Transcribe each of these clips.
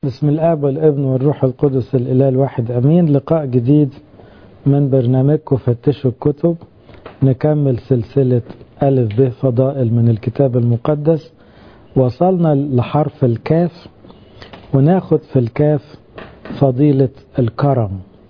بسم الآب والابن والروح القدس الإله الواحد أمين لقاء جديد من برنامجكم فتشوا الكتب نكمل سلسلة ألف ب فضائل من الكتاب المقدس وصلنا لحرف الكاف وناخد في الكاف فضيلة الكرم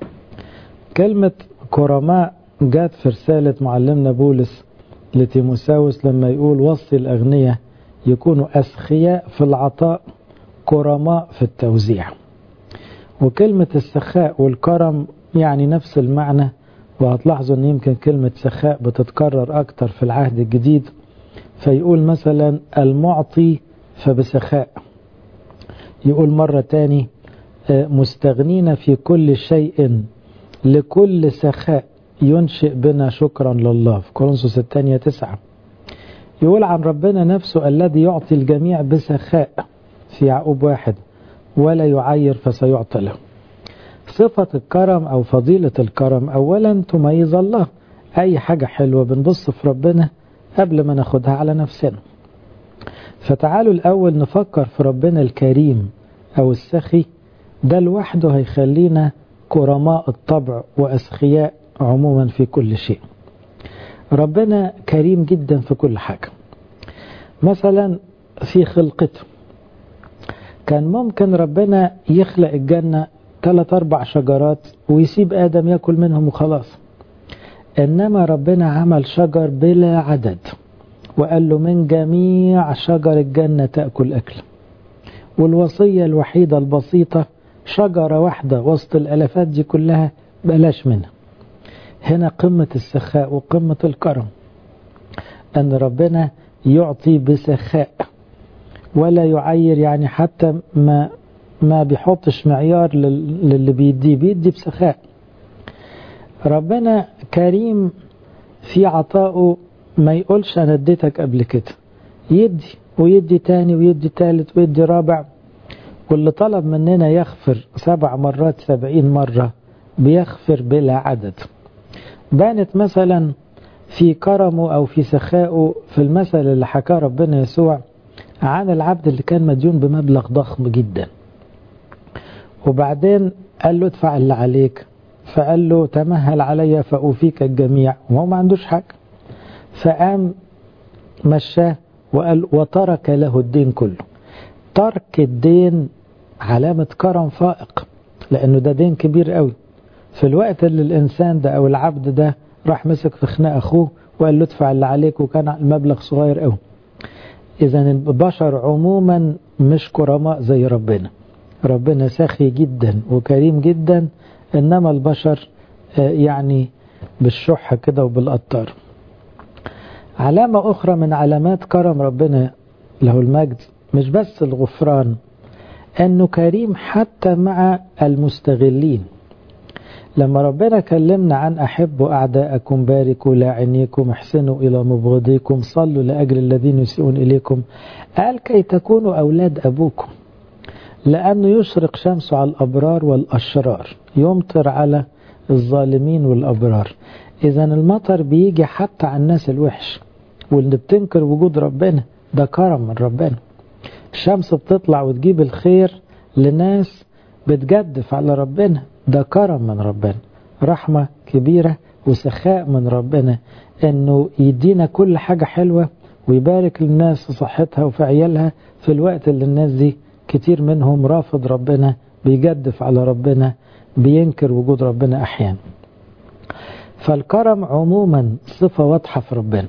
كلمة كرماء جات في رسالة معلمنا بولس لتيموساوس لما يقول وصي الأغنياء يكونوا أسخياء في العطاء كرماء في التوزيع وكلمة السخاء والكرم يعني نفس المعنى وهتلاحظوا ان يمكن كلمة سخاء بتتكرر اكتر في العهد الجديد فيقول مثلا المعطي فبسخاء يقول مرة تاني مستغنين في كل شيء لكل سخاء ينشئ بنا شكرا لله في كورنثوس الثانية تسعة يقول عن ربنا نفسه الذي يعطي الجميع بسخاء في يعقوب واحد ولا يعير فسيعطى له صفة الكرم أو فضيلة الكرم أولا تميز الله أي حاجة حلوة بنبص في ربنا قبل ما ناخدها على نفسنا فتعالوا الأول نفكر في ربنا الكريم أو السخي ده لوحده هيخلينا كرماء الطبع وأسخياء عموما في كل شيء ربنا كريم جدا في كل حاجة مثلا في خلقته كان ممكن ربنا يخلق الجنة ثلاث أربع شجرات ويسيب آدم يأكل منهم وخلاص إنما ربنا عمل شجر بلا عدد وقال له من جميع شجر الجنة تأكل أكل والوصية الوحيدة البسيطة شجرة واحدة وسط الألفات دي كلها بلاش منها هنا قمة السخاء وقمة الكرم أن ربنا يعطي بسخاء ولا يعير يعني حتى ما ما بيحطش معيار للي بيديه بيدي بسخاء ربنا كريم في عطائه ما يقولش انا اديتك قبل كده يدي ويدي تاني ويدي تالت ويدي رابع واللي طلب مننا يغفر سبع مرات سبعين مرة بيغفر بلا عدد بانت مثلا في كرمه أو في سخائه في المثل اللي حكاه ربنا يسوع عن العبد اللي كان مديون بمبلغ ضخم جدا وبعدين قال له ادفع اللي عليك فقال له تمهل علي فأوفيك الجميع وهو ما عندوش حاجة فقام مشاه وقال وترك له الدين كله ترك الدين علامة كرم فائق لأنه ده دين كبير قوي في الوقت اللي الإنسان ده أو العبد ده راح مسك في خناق أخوه وقال له ادفع اللي عليك وكان المبلغ صغير قوي إذا البشر عموما مش كرماء زي ربنا ربنا سخي جدا وكريم جدا إنما البشر يعني بالشح كده وبالقطار علامة أخرى من علامات كرم ربنا له المجد مش بس الغفران أنه كريم حتى مع المستغلين لما ربنا كلمنا عن أحبوا أعداءكم باركوا لاعنيكم احسنوا إلى مبغضيكم صلوا لأجل الذين يسيئون إليكم قال كي تكونوا أولاد أبوكم لأنه يشرق شمسه على الأبرار والأشرار يمطر على الظالمين والأبرار إذا المطر بيجي حتى على الناس الوحش واللي بتنكر وجود ربنا ده كرم من ربنا الشمس بتطلع وتجيب الخير لناس بتجدف على ربنا ده كرم من ربنا رحمة كبيرة وسخاء من ربنا انه يدينا كل حاجة حلوة ويبارك للناس في صحتها وفي عيالها في الوقت اللي الناس دي كتير منهم رافض ربنا بيجدف على ربنا بينكر وجود ربنا احيانا فالكرم عموما صفة واضحة في ربنا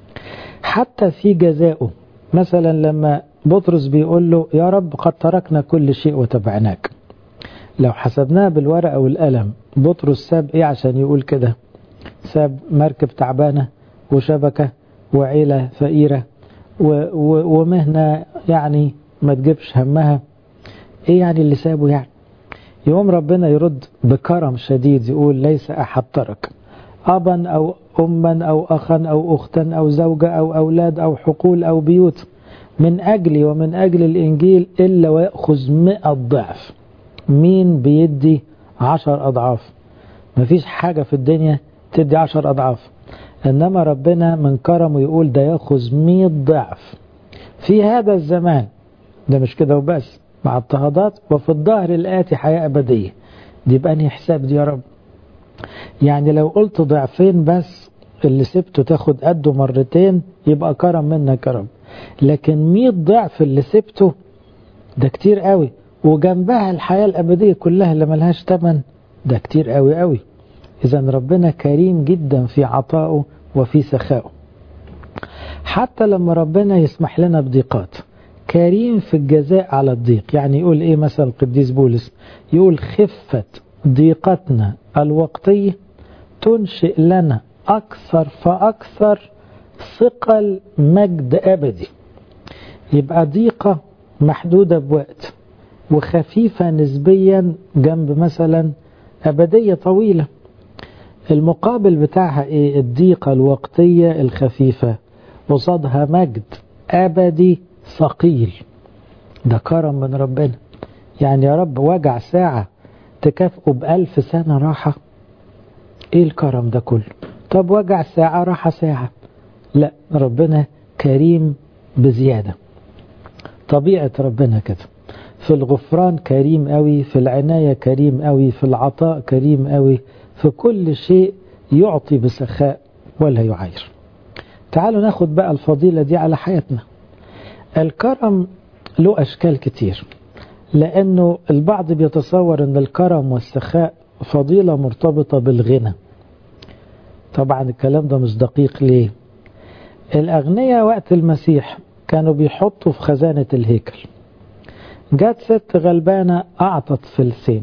حتى في جزائه مثلا لما بطرس بيقول له يا رب قد تركنا كل شيء وتبعناك لو حسبناها بالورقة والقلم بطرس ساب ايه عشان يقول كده ساب مركب تعبانة وشبكة وعيلة فقيرة و و ومهنة يعني ما تجيبش همها ايه يعني اللي سابه يعني يوم ربنا يرد بكرم شديد يقول ليس أحد ترك أبا أو أما أو أخا أو أختا أو زوجة أو أولاد أو حقول أو بيوت من أجلي ومن أجل الإنجيل إلا ويأخذ مئة ضعف مين بيدي عشر أضعاف مفيش حاجة في الدنيا تدي عشر أضعاف إنما ربنا من كرمه يقول ده يأخذ مئة ضعف في هذا الزمان ده مش كده وبس مع اضطهادات وفي الظهر الآتي حياة أبدية دي بأنهي حساب دي يا رب يعني لو قلت ضعفين بس اللي سبته تاخد قده مرتين يبقى كرم منك يا رب لكن 100 ضعف اللي سبته ده كتير قوي وجنبها الحياة الأبدية كلها اللي ملهاش تمن ده كتير قوي قوي إذا ربنا كريم جدا في عطائه وفي سخائه حتى لما ربنا يسمح لنا بضيقات كريم في الجزاء على الضيق يعني يقول إيه مثلا القديس بولس يقول خفة ضيقتنا الوقتية تنشئ لنا أكثر فأكثر ثقل مجد أبدي يبقى ضيقة محدودة بوقت وخفيفة نسبيا جنب مثلا أبدية طويلة المقابل بتاعها إيه الضيقة الوقتية الخفيفة قصادها مجد أبدي ثقيل ده كرم من ربنا يعني يا رب وجع ساعة تكافئه بألف سنة راحة إيه الكرم ده كله طب وجع ساعة راحة ساعة لا ربنا كريم بزيادة طبيعة ربنا كده في الغفران كريم قوي في العناية كريم قوي في العطاء كريم قوي في كل شيء يعطي بسخاء ولا يعاير تعالوا ناخد بقى الفضيلة دي على حياتنا الكرم له أشكال كتير لأنه البعض بيتصور أن الكرم والسخاء فضيلة مرتبطة بالغنى طبعا الكلام ده مش دقيق ليه الأغنياء وقت المسيح كانوا بيحطوا في خزانة الهيكل جت ست غلبانة أعطت فلسين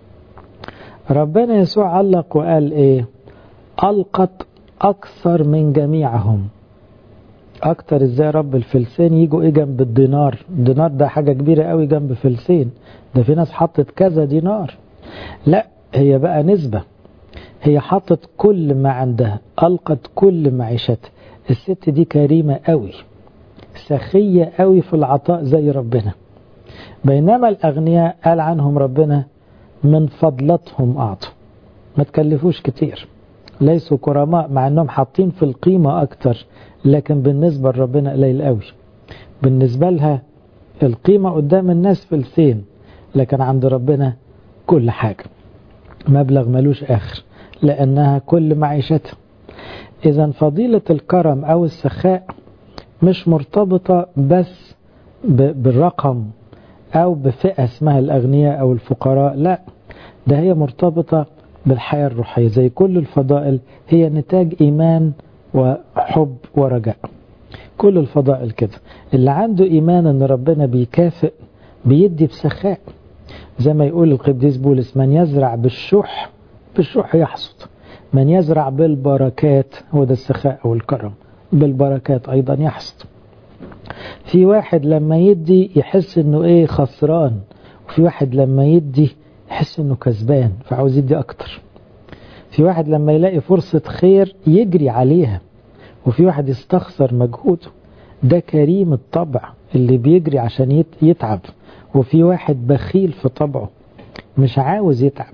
ربنا يسوع علق وقال إيه ألقت أكثر من جميعهم أكتر إزاي رب الفلسين يجوا إيه جنب الدينار الدينار ده حاجة كبيرة قوي جنب فلسين ده في ناس حطت كذا دينار لا هي بقى نسبة هي حطت كل ما عندها ألقت كل معيشتها الست دي كريمة قوي سخية قوي في العطاء زي ربنا بينما الأغنياء قال عنهم ربنا من فضلتهم أعطوا ما تكلفوش كتير ليسوا كرماء مع أنهم حاطين في القيمة أكتر لكن بالنسبة لربنا قليل قوي بالنسبة لها القيمة قدام الناس فلسين لكن عند ربنا كل حاجة مبلغ ملوش آخر لأنها كل معيشتها إذا فضيلة الكرم أو السخاء مش مرتبطة بس بالرقم أو بفئة اسمها الأغنياء أو الفقراء لا ده هي مرتبطة بالحياة الروحية زي كل الفضائل هي نتاج إيمان وحب ورجاء كل الفضائل كده اللي عنده إيمان أن ربنا بيكافئ بيدي بسخاء زي ما يقول القديس بولس من يزرع بالشح بالشح يحصد من يزرع بالبركات هو ده السخاء أو الكرم بالبركات أيضا يحصد في واحد لما يدي يحس انه ايه خسران وفي واحد لما يدي يحس انه كسبان فعاوز يدي اكتر في واحد لما يلاقي فرصة خير يجري عليها وفي واحد يستخسر مجهوده ده كريم الطبع اللي بيجري عشان يتعب وفي واحد بخيل في طبعه مش عاوز يتعب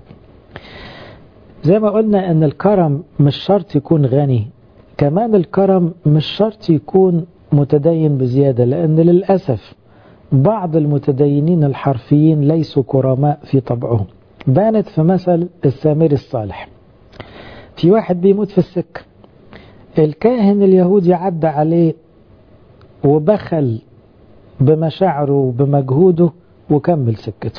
زي ما قلنا ان الكرم مش شرط يكون غني كمان الكرم مش شرط يكون متدين بزيادة لأن للأسف بعض المتدينين الحرفيين ليسوا كرماء في طبعهم بانت في مثل السامر الصالح في واحد بيموت في السكة الكاهن اليهودي عدى عليه وبخل بمشاعره وبمجهوده وكمل سكته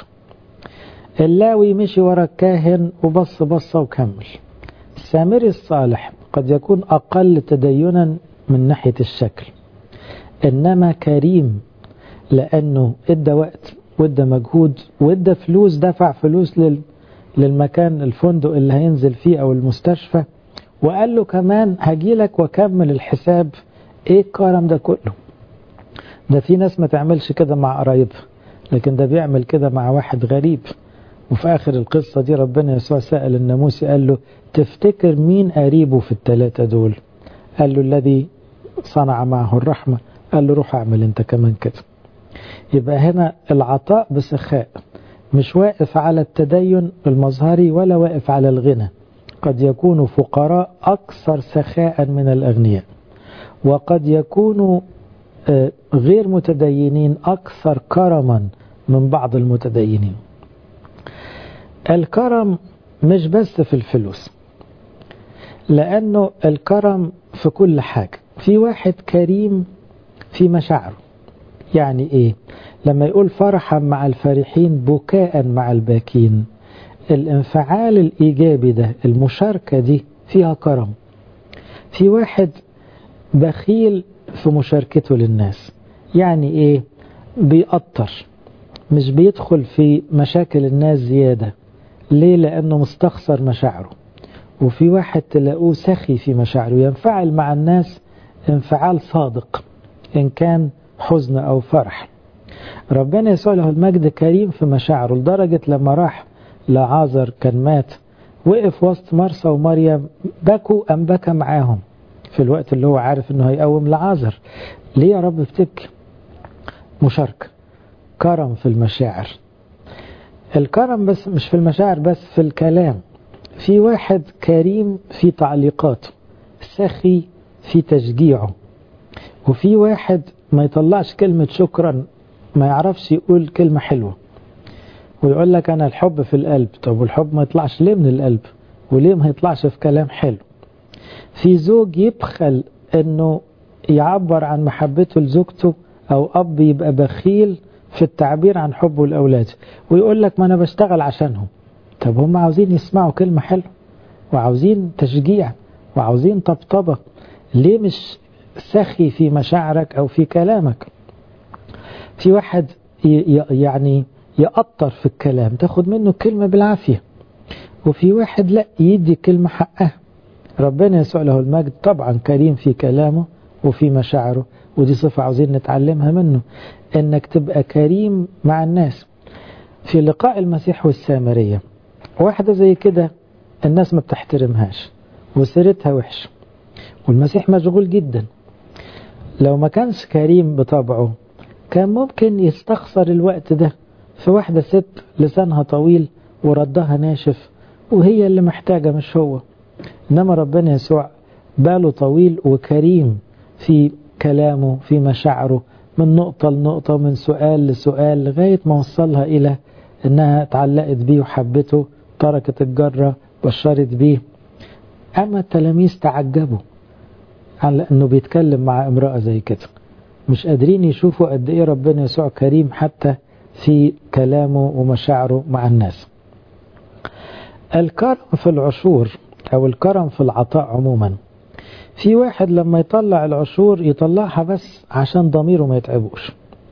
اللاوي مشي ورا الكاهن وبص بصة وكمل السامري الصالح قد يكون أقل تدينا من ناحية الشكل إنما كريم لأنه إدى وقت وإدى مجهود وإدى فلوس دفع فلوس لل للمكان الفندق اللي هينزل فيه أو المستشفى وقال له كمان هجيلك وكمل الحساب إيه الكرم ده كله ده في ناس ما تعملش كده مع قرايبها لكن ده بيعمل كده مع واحد غريب وفي آخر القصة دي ربنا يسوع سأل الناموسي قال له تفتكر مين قريبه في الثلاثة دول قال له الذي صنع معه الرحمة قال له روح اعمل انت كمان كده يبقى هنا العطاء بسخاء مش واقف على التدين المظهري ولا واقف على الغنى قد يكونوا فقراء أكثر سخاء من الأغنياء وقد يكونوا غير متدينين أكثر كرما من بعض المتدينين الكرم مش بس في الفلوس لأنه الكرم في كل حاجة في واحد كريم في مشاعره يعني إيه لما يقول فرحا مع الفرحين بكاء مع الباكين الانفعال الإيجابي ده المشاركة دي فيها كرم في واحد بخيل في مشاركته للناس يعني إيه بيقطر مش بيدخل في مشاكل الناس زيادة ليه لأنه مستخسر مشاعره وفي واحد تلاقوه سخي في مشاعره ينفعل مع الناس انفعال صادق إن كان حزن أو فرح ربنا يسوع له المجد كريم في مشاعره لدرجة لما راح لعازر كان مات وقف وسط مرسى ومريم بكوا أم بكى معاهم في الوقت اللي هو عارف انه هيقوم لعازر ليه يا رب بتبكي مشاركة كرم في المشاعر الكرم بس مش في المشاعر بس في الكلام في واحد كريم في تعليقاته سخي في تشجيعه وفي واحد ما يطلعش كلمة شكرا ما يعرفش يقول كلمة حلوة ويقول لك أنا الحب في القلب طب والحب ما يطلعش ليه من القلب وليه ما يطلعش في كلام حلو في زوج يبخل أنه يعبر عن محبته لزوجته أو أب يبقى بخيل في التعبير عن حبه لأولاده ويقول لك ما أنا بشتغل عشانهم طب هم عاوزين يسمعوا كلمة حلوة وعاوزين تشجيع وعاوزين طبطبة ليه مش سخي في مشاعرك أو في كلامك في واحد يعني يقطر في الكلام تاخد منه كلمة بالعافية وفي واحد لا يدي كلمة حقها ربنا يسوع له المجد طبعا كريم في كلامه وفي مشاعره ودي صفة عاوزين نتعلمها منه انك تبقى كريم مع الناس في لقاء المسيح والسامرية واحدة زي كده الناس ما بتحترمهاش وسيرتها وحشة والمسيح مشغول جدا لو ما كانش كريم بطبعه كان ممكن يستخسر الوقت ده في واحدة ست لسانها طويل وردها ناشف وهي اللي محتاجة مش هو إنما ربنا يسوع باله طويل وكريم في كلامه في مشاعره من نقطة لنقطة من سؤال لسؤال لغاية ما وصلها إلى إنها اتعلقت بيه وحبته تركت الجرة بشرت بيه أما التلاميذ تعجبوا على أنه بيتكلم مع امرأة زي كده مش قادرين يشوفوا قد إيه ربنا يسوع كريم حتى في كلامه ومشاعره مع الناس الكرم في العشور أو الكرم في العطاء عموما في واحد لما يطلع العشور يطلعها بس عشان ضميره ما يتعبوش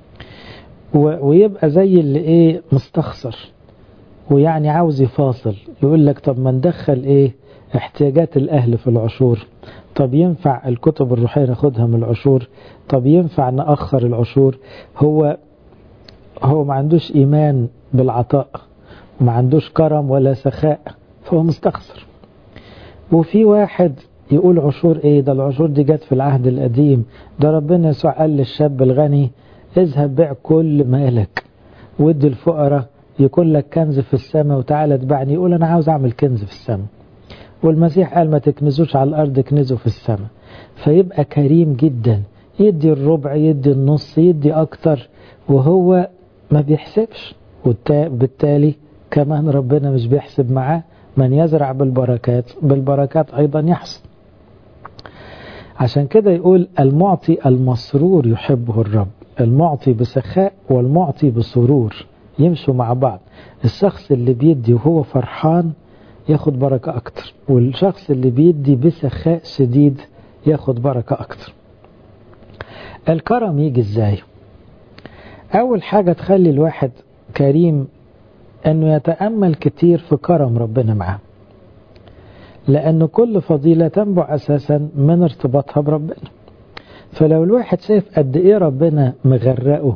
ويبقى زي اللي ايه مستخسر ويعني عاوز يفاصل يقول لك طب ما ندخل ايه احتياجات الاهل في العشور طب ينفع الكتب الروحية ناخدها من العشور طب ينفع نأخر العشور هو هو ما عندوش إيمان بالعطاء وما عندوش كرم ولا سخاء فهو مستخسر وفي واحد يقول عشور ايه ده العشور دي جت في العهد القديم ده ربنا يسوع قال للشاب الغني اذهب بيع كل مالك ودي الفقراء يكون لك كنز في السماء وتعالى اتبعني يقول انا عاوز اعمل كنز في السماء والمسيح قال ما تكنزوش على الارض كنزوا في السماء فيبقى كريم جدا يدي الربع يدي النص يدي اكتر وهو ما بيحسبش وبالتالي كمان ربنا مش بيحسب معاه من يزرع بالبركات بالبركات ايضا يحصد عشان كده يقول المعطي المسرور يحبه الرب المعطي بسخاء والمعطي بسرور يمشوا مع بعض الشخص اللي بيدي وهو فرحان ياخد بركة أكتر والشخص اللي بيدي بسخاء شديد ياخد بركة أكتر الكرم يجي ازاي أول حاجة تخلي الواحد كريم أنه يتأمل كتير في كرم ربنا معاه لأن كل فضيلة تنبع أساسا من ارتباطها بربنا فلو الواحد شايف قد إيه ربنا مغرقه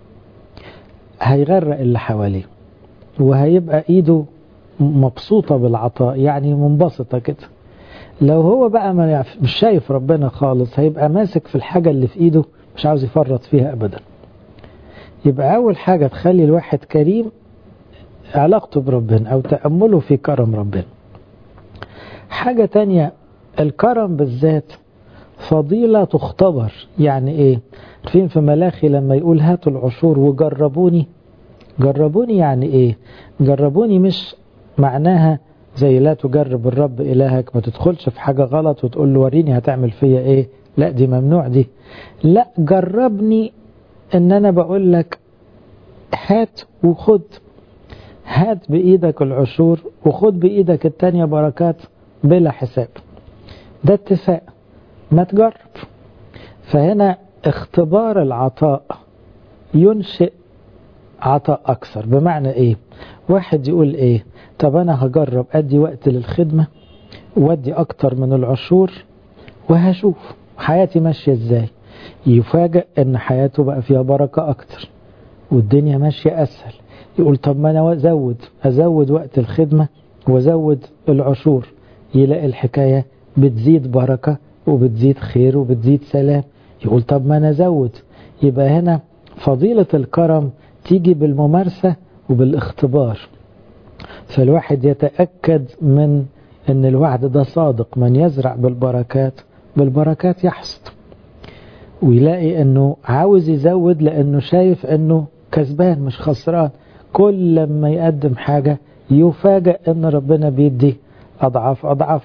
هيغرق اللي حواليه وهيبقى إيده مبسوطة بالعطاء يعني منبسطة كده لو هو بقى ما مش شايف ربنا خالص هيبقى ماسك في الحاجة اللي في إيده مش عاوز يفرط فيها أبدا يبقى أول حاجة تخلي الواحد كريم علاقته بربنا أو تأمله في كرم ربنا حاجة تانية الكرم بالذات فضيلة تختبر يعني ايه عارفين في ملاخي لما يقول هاتوا العشور وجربوني جربوني يعني ايه جربوني مش معناها زي لا تجرب الرب إلهك ما تدخلش في حاجة غلط وتقول له وريني هتعمل فيا ايه لا دي ممنوع دي لا جربني ان انا بقول لك هات وخد هات بإيدك العشور وخد بإيدك التانية بركات بلا حساب ده اتفاق ما تجرب فهنا اختبار العطاء ينشئ عطاء أكثر بمعنى إيه واحد يقول إيه طب أنا هجرب أدي وقت للخدمة وأدي أكتر من العشور وهشوف حياتي ماشية إزاي يفاجأ أن حياته بقى فيها بركة أكتر والدنيا ماشية أسهل يقول طب ما أنا أزود أزود وقت الخدمة وأزود العشور يلاقي الحكاية بتزيد بركة وبتزيد خير وبتزيد سلام يقول طب ما أنا أزود يبقى هنا فضيلة الكرم تيجي بالممارسة وبالاختبار فالواحد يتأكد من أن الوعد ده صادق من يزرع بالبركات بالبركات يحصد ويلاقي أنه عاوز يزود لأنه شايف أنه كسبان مش خسران كل لما يقدم حاجة يفاجأ أن ربنا بيدي أضعاف أضعاف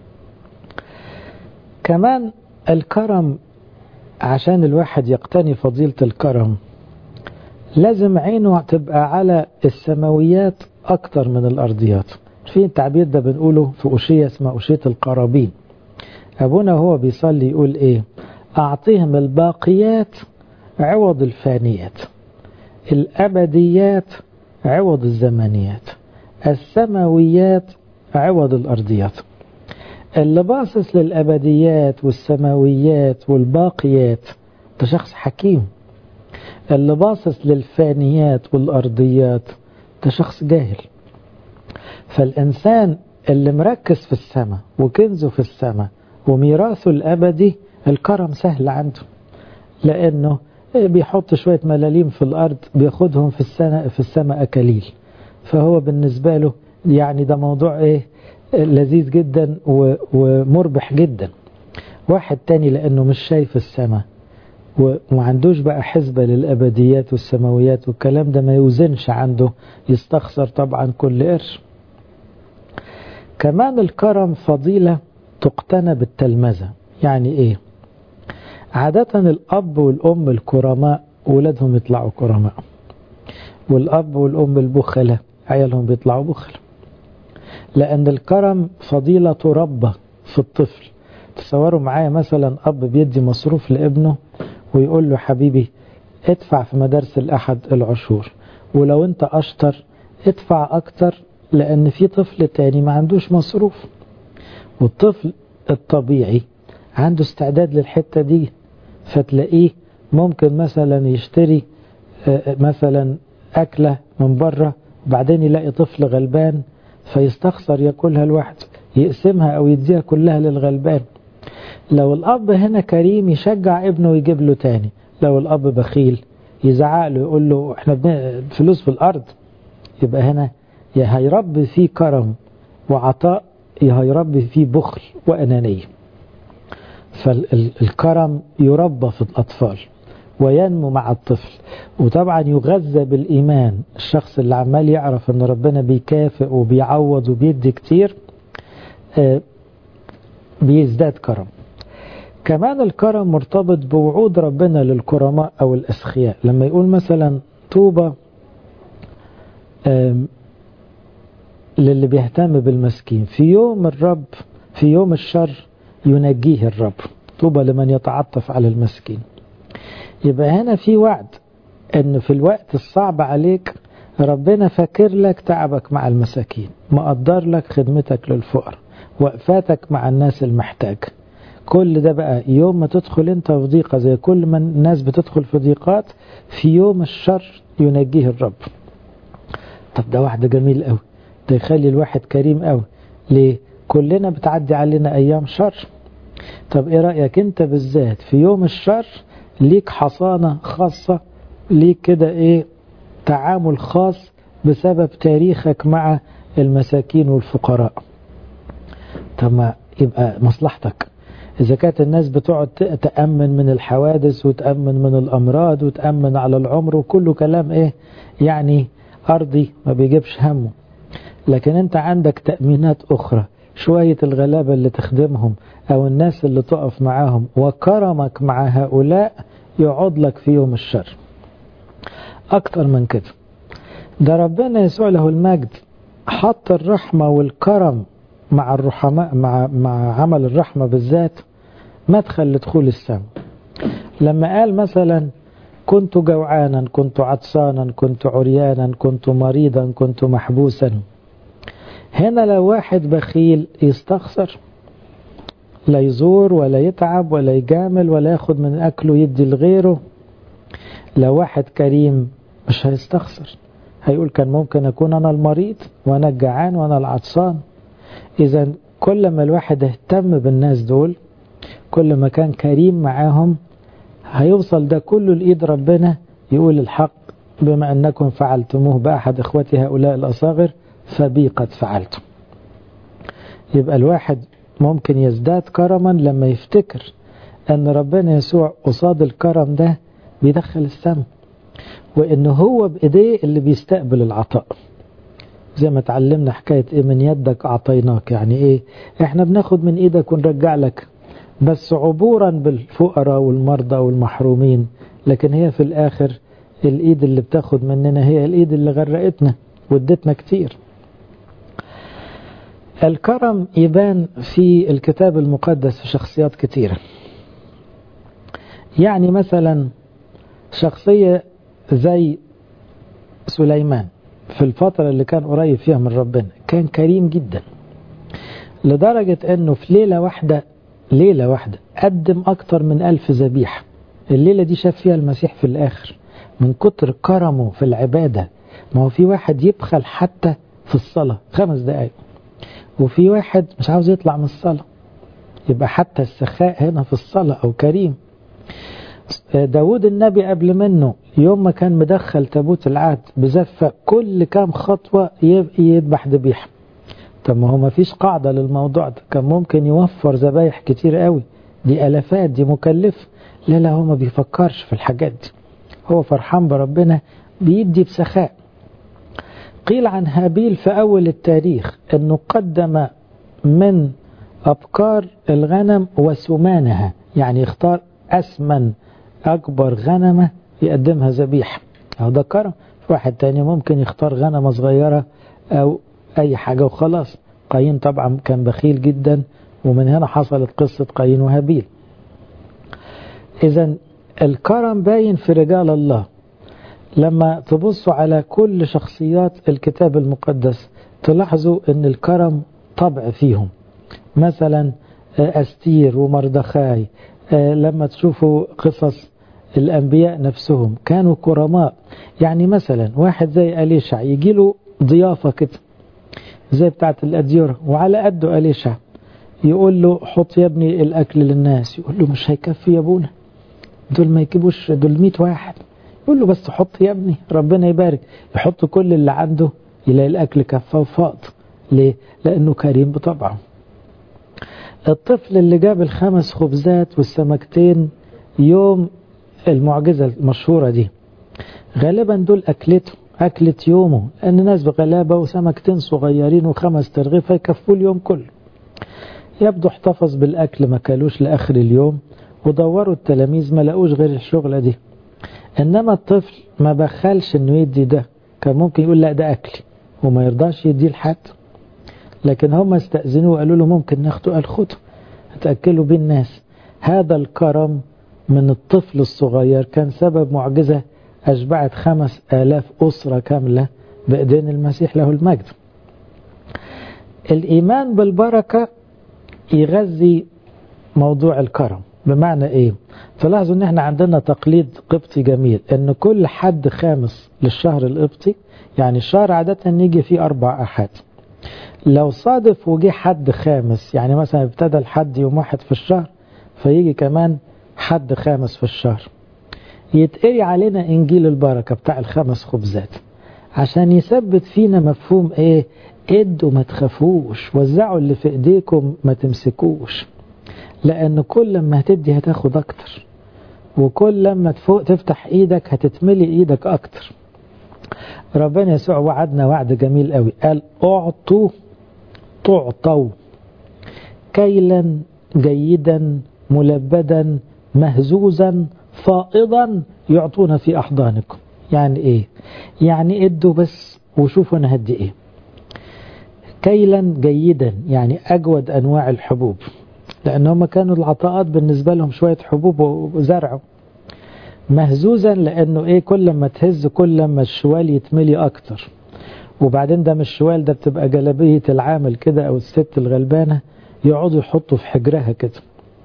كمان الكرم عشان الواحد يقتني فضيلة الكرم لازم عينه تبقى على السماويات أكتر من الأرضيات في التعبير ده بنقوله في أشية اسمها أشية القرابين أبونا هو بيصلي يقول إيه أعطيهم الباقيات عوض الفانيات الأبديات عوض الزمنيات السماويات عوض الأرضيات اللي باصص للأبديات والسماويات والباقيات ده شخص حكيم اللي باصص للفانيات والأرضيات ده شخص جاهل فالإنسان اللي مركز في السماء وكنزه في السماء وميراثه الأبدي الكرم سهل عنده لأنه بيحط شوية ملاليم في الأرض بياخدهم في السنة في السماء أكاليل فهو بالنسبة له يعني ده موضوع إيه لذيذ جدا ومربح جدا واحد تاني لأنه مش شايف السماء وما عندوش بقى حسبة للأبديات والسماويات والكلام ده ما يوزنش عنده يستخسر طبعا كل قرش كمان الكرم فضيلة تقتنى بالتلمذة يعني ايه عادة الأب والأم الكرماء ولادهم يطلعوا كرماء والأب والأم البخلة عيالهم بيطلعوا بخل لأن الكرم فضيلة تربى في الطفل تصوروا معايا مثلا أب بيدي مصروف لابنه ويقول له حبيبي ادفع في مدارس الأحد العشور ولو انت أشطر ادفع أكتر لأن في طفل تاني ما عندوش مصروف والطفل الطبيعي عنده استعداد للحتة دي فتلاقيه ممكن مثلا يشتري مثلا أكلة من بره بعدين يلاقي طفل غلبان فيستخسر ياكلها لوحده يقسمها أو يديها كلها للغلبان لو الأب هنا كريم يشجع ابنه ويجيب له تاني لو الأب بخيل يزعق له يقول له احنا فلوس في الأرض يبقى هنا يا هيربي فيه كرم وعطاء يا هيربي فيه بخل وأنانية فالكرم يربى في الأطفال وينمو مع الطفل وطبعا يغذى بالإيمان الشخص اللي عمال يعرف أن ربنا بيكافئ وبيعوض وبيدي كتير بيزداد كرم كمان الكرم مرتبط بوعود ربنا للكرماء أو الأسخياء لما يقول مثلا طوبى للي بيهتم بالمسكين في يوم الرب في يوم الشر ينجيه الرب طوبى لمن يتعطف على المسكين يبقى هنا في وعد ان في الوقت الصعب عليك ربنا فاكر لك تعبك مع المساكين مقدر لك خدمتك للفقر وقفاتك مع الناس المحتاج كل ده بقى يوم ما تدخل انت في ضيقة زي كل ما الناس بتدخل في ضيقات في يوم الشر ينجيه الرب طب ده وعد جميل قوي ده يخلي الواحد كريم قوي ليه كلنا بتعدي علينا ايام شر طب ايه رأيك انت بالذات في يوم الشر ليك حصانة خاصة ليك كده ايه تعامل خاص بسبب تاريخك مع المساكين والفقراء طب ما يبقى مصلحتك إذا كانت الناس بتقعد تأمن من الحوادث وتأمن من الأمراض وتأمن على العمر وكله كلام إيه يعني أرضي ما بيجيبش همه لكن أنت عندك تأمينات أخرى شوية الغلابة اللي تخدمهم أو الناس اللي تقف معاهم وكرمك مع هؤلاء يعود لك فيهم الشر أكتر من كده ده ربنا يسوع له المجد حط الرحمة والكرم مع الرحماء مع مع عمل الرحمة بالذات مدخل لدخول السماء لما قال مثلا كنت جوعانا كنت عطسانا كنت عريانا كنت مريضا كنت محبوسا هنا لو واحد بخيل يستخسر لا يزور ولا يتعب ولا يجامل ولا ياخد من أكله يدي لغيره لو واحد كريم مش هيستخسر هيقول كان ممكن أكون أنا المريض وأنا الجعان وأنا العطسان إذا كل ما الواحد اهتم بالناس دول كل ما كان كريم معاهم هيوصل ده كله لإيد ربنا يقول الحق بما أنكم فعلتموه بأحد إخوتي هؤلاء الأصاغر فبي قد فعلتم يبقى الواحد ممكن يزداد كرما لما يفتكر أن ربنا يسوع قصاد الكرم ده بيدخل السماء وأنه هو بإيديه اللي بيستقبل العطاء زي ما اتعلمنا حكاية إيه من يدك أعطيناك يعني إيه إحنا بناخد من إيدك ونرجع لك بس عبورا بالفقراء والمرضى والمحرومين لكن هي في الآخر الإيد اللي بتاخد مننا هي الإيد اللي غرقتنا وادتنا كتير الكرم يبان في الكتاب المقدس في شخصيات كتيرة يعني مثلا شخصية زي سليمان في الفترة اللي كان قريب فيها من ربنا كان كريم جدا لدرجة انه في ليلة واحدة ليلة واحدة قدم اكتر من الف ذبيحة الليلة دي شاف فيها المسيح في الاخر من كتر كرمه في العبادة ما هو في واحد يبخل حتى في الصلاة خمس دقايق وفي واحد مش عاوز يطلع من الصلاة يبقى حتى السخاء هنا في الصلاة أو كريم داود النبي قبل منه يوم ما كان مدخل تابوت العهد بزفة كل كام خطوة يذبح ذبيحة طب ما هو ما فيش قاعدة للموضوع ده كان ممكن يوفر ذبايح كتير قوي دي ألفات دي مكلفة لا لا هو ما بيفكرش في الحاجات دي هو فرحان بربنا بيدي بسخاء قيل عن هابيل في أول التاريخ أنه قدم من أبكار الغنم وسمانها يعني يختار أسمن أكبر غنمة يقدمها ذبيحة أو ده كرم في واحد تاني ممكن يختار غنمة صغيرة أو أي حاجة وخلاص قايين طبعا كان بخيل جدا ومن هنا حصلت قصة قايين وهابيل إذا الكرم باين في رجال الله لما تبصوا على كل شخصيات الكتاب المقدس تلاحظوا ان الكرم طبع فيهم مثلا أستير ومردخاي لما تشوفوا قصص الأنبياء نفسهم كانوا كرماء يعني مثلا واحد زي أليشع يجي له ضيافة كده زي بتاعت الأديرة وعلى قده أليشع يقول له حط يا ابني الأكل للناس يقول له مش هيكفي يا ابونا دول ما يجيبوش دول 100 واحد يقول له بس حط يا ابني ربنا يبارك يحط كل اللي عنده يلاقي الأكل كفى وفاض ليه؟ لأنه كريم بطبعه الطفل اللي جاب الخمس خبزات والسمكتين يوم المعجزة المشهورة دي غالبا دول أكلته أكلة يومه لأن ناس بغلابة وسمكتين صغيرين وخمس ترغيفة يكفوا اليوم كله يبدو احتفظ بالأكل ما كالوش لآخر اليوم ودوروا التلاميذ ما لقوش غير الشغلة دي إنما الطفل ما بخلش إنه يدي ده كان ممكن يقول لا ده أكلي وما يرضاش يديه لحد لكن هم استأذنوه وقالوا له ممكن ناخده قال خده هتأكلوا بيه الناس هذا الكرم من الطفل الصغير كان سبب معجزة أشبعت خمس آلاف أسرة كاملة بإيدين المسيح له المجد الإيمان بالبركة يغذي موضوع الكرم بمعنى ايه تلاحظوا ان احنا عندنا تقليد قبطي جميل ان كل حد خامس للشهر القبطي يعني الشهر عادة يجي فيه اربع احاد لو صادف وجي حد خامس يعني مثلا ابتدى الحد يوم واحد في الشهر فيجي كمان حد خامس في الشهر يتقري علينا انجيل البركة بتاع الخمس خبزات عشان يثبت فينا مفهوم ايه ادوا ما تخافوش وزعوا اللي في ايديكم ما تمسكوش لأن كل لما هتدي هتاخد أكتر وكل لما تفوق تفتح إيدك هتتملي إيدك أكتر ربنا يسوع وعدنا وعد جميل قوي قال اعطوا تعطوا كيلا جيدا ملبدا مهزوزا فائضا يعطون في أحضانكم يعني ايه يعني ادوا بس وشوفوا انا هدي ايه كيلا جيدا يعني اجود انواع الحبوب لان هم كانوا العطاءات بالنسبة لهم شوية حبوب وزرع مهزوزا لانه ايه كل ما تهز كل ما الشوال يتملي اكتر وبعدين ده مش الشوال ده بتبقى جلبية العامل كده او الست الغلبانة يقعدوا يحطوا في حجرها كده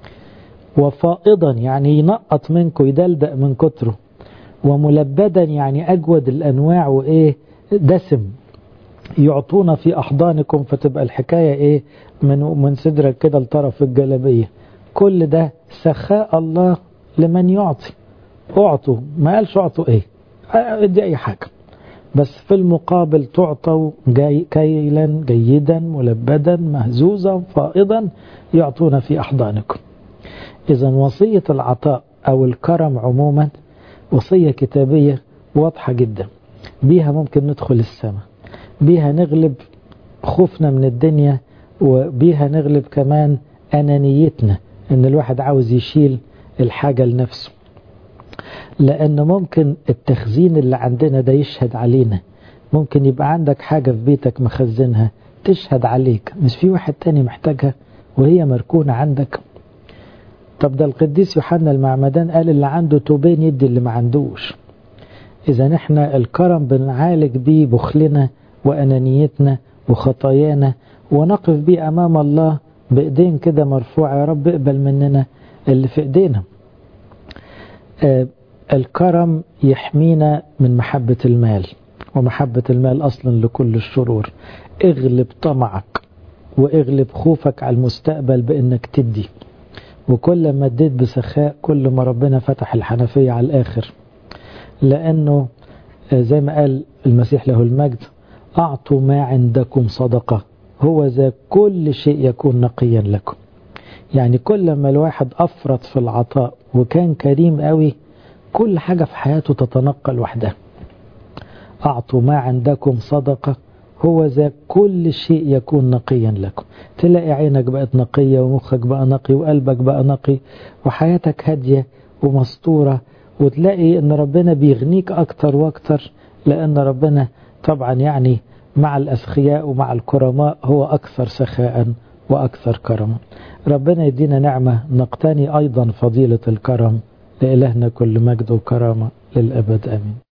وفائضا يعني ينقط منكم يدلدق من كتره وملبدا يعني أجود الأنواع وإيه دسم يعطونا في أحضانكم فتبقى الحكاية إيه من, من صدرك كده لطرف الجلبية كل ده سخاء الله لمن يعطي اعطوا ما قالش اعطوا ايه ادي اي حاجة بس في المقابل تعطوا جاي كيلا جيدا ملبدا مهزوزا فائضا يعطون في أحضانكم إذا وصية العطاء أو الكرم عموما وصية كتابية واضحة جدا بيها ممكن ندخل السماء بيها نغلب خوفنا من الدنيا وبيها نغلب كمان أنانيتنا إن الواحد عاوز يشيل الحاجة لنفسه لأن ممكن التخزين اللي عندنا ده يشهد علينا ممكن يبقى عندك حاجة في بيتك مخزنها تشهد عليك مش في واحد تاني محتاجها وهي مركونة عندك طب ده القديس يوحنا المعمدان قال اللي عنده توبين يدي اللي ما عندوش إذا احنا الكرم بنعالج بيه بخلنا وأنانيتنا وخطايانا ونقف بيه أمام الله بإيدين كده مرفوعة يا رب اقبل مننا اللي في إيدينا آه الكرم يحمينا من محبة المال ومحبة المال أصلا لكل الشرور اغلب طمعك واغلب خوفك على المستقبل بأنك تدي وكل ما اديت بسخاء كل ما ربنا فتح الحنفية على الآخر لأنه زي ما قال المسيح له المجد أعطوا ما عندكم صدقة هو ذا كل شيء يكون نقيا لكم يعني كل ما الواحد أفرط في العطاء وكان كريم قوي كل حاجة في حياته تتنقل وحدها أعطوا ما عندكم صدقة هو ذا كل شيء يكون نقيا لكم تلاقي عينك بقت نقية ومخك بقى نقي وقلبك بقى نقي وحياتك هادية ومستورة وتلاقي ان ربنا بيغنيك اكتر واكتر لان ربنا طبعا يعني مع الأسخياء ومع الكرماء هو أكثر سخاء وأكثر كرما ربنا يدينا نعمة نقتني أيضا فضيلة الكرم لإلهنا كل مجد وكرامة للأبد آمين